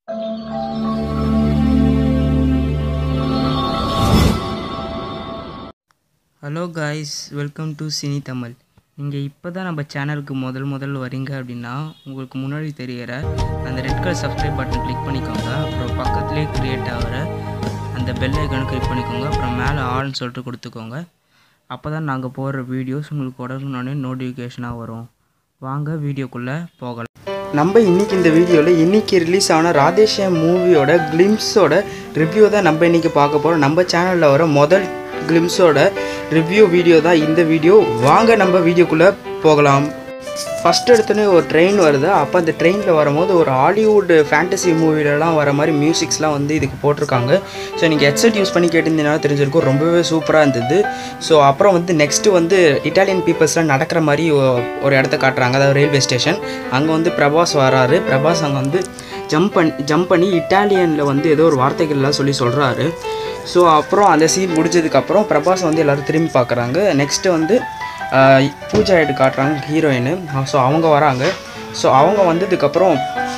hello guys welcome to Cini Tamil நீங்கள் இப்போ தான் நம்ம சேனலுக்கு முதல் முதல் வரீங்க அப்படின்னா உங்களுக்கு முன்னாடி தெரிகிற அந்த red colour subscribe button click பண்ணிக்கோங்க அப்புறம் பக்கத்துலேயே க்ரியேட் ஆகிற அந்த பெல் ஐக்கானை கிளிக் பண்ணிக்கோங்க அப்புறம் மேலே ஆல்னு சொல்லிட்டு கொடுத்துக்கோங்க அப்போ தான் நாங்கள் போடுற வீடியோஸ் உங்களுக்கு உடனே நோட்டிஃபிகேஷனாக வரும் வாங்க வீடியோக்குள்ளே போகலாம் நம்ம இன்னைக்கு இந்த வீடியோவில் இன்னைக்கு ரிலீஸ் ஆன ராதேஷியம் மூவியோட கிளிம்ஸோட ரிவ்யூ தான் நம்ம இன்னைக்கு பார்க்க போகிறோம் நம்ம சேனலில் வர முதல் கிளிம்ஸோட ரிவ்யூ வீடியோ தான் இந்த வீடியோ வாங்க நம்ம வீடியோக்குள்ளே போகலாம் ஃபஸ்ட் எடுத்தோன்னே ஒரு ட்ரெயின் வருது அப்போ அந்த ட்ரெயினில் வரும்போது ஒரு ஹாலிவுட் ஃபேண்டசி மூவிலலாம் வர மாதிரி மியூசிக்ஸ்லாம் வந்து இதுக்கு போட்டிருக்காங்க ஸோ நீங்கள் ஹெட்செட் யூஸ் பண்ணி கேட்டிருந்தீங்கன்னா தெரிஞ்சிருக்கும் ரொம்பவே சூப்பராக இருந்தது ஸோ அப்புறம் வந்து நெக்ஸ்ட்டு வந்து இட்டாலியன் பீப்புள்ஸ்லாம் நடக்கிற மாதிரி ஒ- ஒரு இடத்த காட்டுறாங்க அதாவது ரயில்வே ஸ்டேஷன் அங்கே வந்து பிரபாஸ் வராரு பிரபாஸ் அங்கே வந்து ஜம்ப் பண்ணி ஜம்ப் பண்ணி இட்டாலியனில் வந்து ஏதோ ஒரு வார்த்தைகள்லாம் சொல்லி சொல்கிறாரு ஸோ அப்புறம் அந்த சீன் முடிஞ்சதுக்கப்புறம் பிரபாஸ் வந்து எல்லோரும் திரும்பி பார்க்குறாங்க நெக்ஸ்ட்டு வந்து ஆஹ், பூஜா எடுத்து காட்டுறாங்க ஹீரோயின் ஸோ அவங்க வராங்க ஸோ அவங்க வந்ததுக்கப்புறம்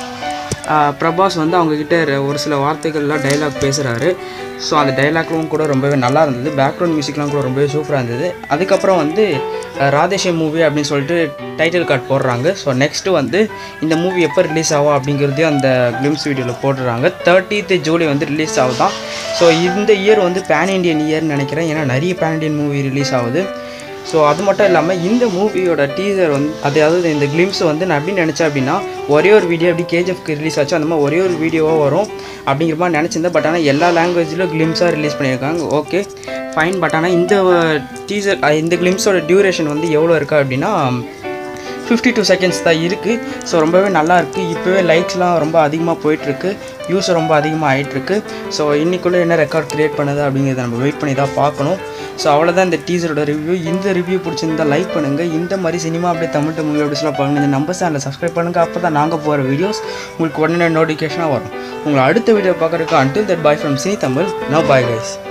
ஆஹ், பிரபாஸ் வந்து அவங்கக்கிட்ட ஒரு சில வார்த்தைகள்லாம் டைலாக் பேசுகிறாரு ஸோ அந்த டைலாக்லாம் கூட ரொம்பவே நல்லா இருந்தது பேக்ரவுண்ட் மியூசிக்லாம் கூட ரொம்பவே சூப்பராக இருந்தது அதுக்கப்புறம் வந்து ஆஹ், ராதேஷே மூவி அப்படின்னு சொல்லிட்டு டைட்டில் கார்டு போடுறாங்க ஸோ நெக்ஸ்ட்டு வந்து இந்த மூவி எப்போ ரிலீஸ் ஆகும் அப்படிங்கிறதையும் அந்த கிளிம்ஸ் வீடியோவில் போட்டுடுறாங்க தேர்ட்டீத் ஜூலை வந்து ரிலீஸ் ஆகுதான் ஸோ இந்த இயர் வந்து பேன் இண்டியன் இயர்னு நினைக்கிறேன் ஏன்னா நிறைய பேன் இண்டியன் மூவி ரிலீஸ் ஆகுது ஸோ அது மட்டும் இல்லாமல் இந்த மூவியோட டீசர் வந்து அதாவது இந்த கிளிம்ஸ் வந்து நான் எப்படி நினச்சேன் அப்படின்னா ஒரே ஒரு வீடியோ எப்படி கேஜிஎஃப்க்கு ரிலீஸ் ஆச்சு அந்த மாதிரி ஒரே ஒரு வீடியோவாக வரும் அப்படிங்கிற மாதிரி நினச்சிருந்தேன் பட் ஆனால் எல்லா லாங்குவேஜ்லையும் கிளிம்ஸாக ரிலீஸ் பண்ணியிருக்காங்க ஓகே ஃபைன் பட் ஆனால் இந்த டீசர் இந்த கிளிம்ஸோட டியூரேஷன் வந்து எவ்வளோ இருக்கா அப்படின்னா ஃபிஃப்டி டூ செகண்ட்ஸ் தான் இருக்குது ஸோ ரொம்பவே நல்லா இருக்குது இப்போவே லைக்ஸ்லாம் ரொம்ப அதிகமாக போயிட்டுருக்கு வியூஸ் ரொம்ப அதிகமாக ஆகிட்டுருக்கு ஸோ இன்னைக்குள்ளே என்ன ரெக்கார்ட் க்ரியேட் பண்ணுது அப்படிங்கிறத நம்ம வெயிட் பண்ணி தான் பார்க்கணும் ஸோ அவ்வளோதான் இந்த டீசரோட ரிவ்யூ இந்த ரிவ்யூ பிடிச்சிருந்தா லைக் பண்ணுங்கள் இந்த மாதிரி சினிமா அப்படியே தமிழ் மூவி அப்படிஸ்லாம் பண்ணுங்க இந்த நம்ம சேனலை சப்ஸ்கிரைப் பண்ணுங்கள் அப்போ தான் நாங்கள் போகிற வீடியோஸ் உங்களுக்கு உடனே நோட்டிஃபிகேஷனாக வரும் உங்களை அடுத்த வீடியோ பார்க்குறதுக்கு until that bye from Cini Tamil no bye guys